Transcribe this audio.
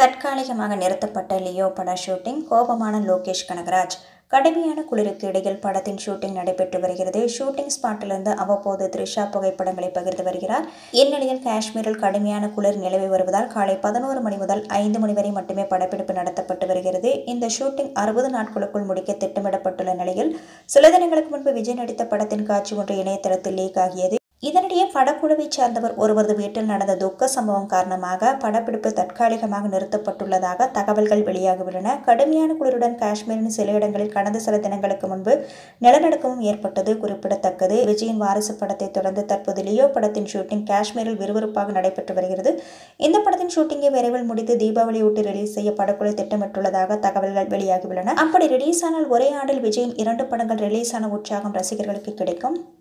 தற்காலிகமாக நிறுத்தப்பட்ட லியோ பட ஷூட்டிங் கோபமான லோகேஷ் கனகராஜ் கடுமையான குளிருக்கு இடையில் படத்தின் ஷூட்டிங் நடைபெற்று வருகிறது ஷூட்டிங் ஸ்பாட்டிலிருந்து அவ்வப்போது த்ரிஷா புகைப்படங்களை பகிர்ந்து வருகிறார் இந்நிலையில் காஷ்மீரில் கடுமையான குளிர் நிலவி வருவதால் காலை பதினோரு மணி முதல் ஐந்து மணி வரை மட்டுமே படப்பிடிப்பு நடத்தப்பட்டு வருகிறது இந்த ஷூட்டிங் அறுபது நாட்களுக்குள் முடிக்க திட்டமிடப்பட்டுள்ள நிலையில் சில தினங்களுக்கு முன்பு விஜய் நடித்த படத்தின் காட்சி ஒன்று இணையதளத்தில் லீக் ஆகியது இதனிடையே படக்குழுவைச் சேர்ந்தவர் ஒருவரது வீட்டில் நடந்த துக்க சம்பவம் காரணமாக படப்பிடிப்பு தற்காலிகமாக நிறுத்தப்பட்டுள்ளதாக தகவல்கள் வெளியாகியுள்ளன கடுமையான குளிருடன் காஷ்மீரின் சில இடங்களில் கடந்த சில தினங்களுக்கு முன்பு நிலநடுக்கமும் ஏற்பட்டது குறிப்பிடத்தக்கது விஜயின் வாரிசு படத்தை தொடர்ந்து தற்போது லியோ படத்தின் ஷூட்டிங் காஷ்மீரில் விறுவிறுப்பாக நடைபெற்று வருகிறது இந்த படத்தின் ஷூட்டிங்கை விரைவில் முடித்து தீபாவளியொட்டி ரிலீஸ் செய்ய படக்குழு திட்டமிட்டுள்ளதாக தகவல்கள் வெளியாகியுள்ளன அப்படி ரிலீஸ் ஆனால் ஒரே ஆண்டில் விஜயின் இரண்டு படங்கள் ரிலீஸ் ஆன உற்சாகம் ரசிகர்களுக்கு கிடைக்கும்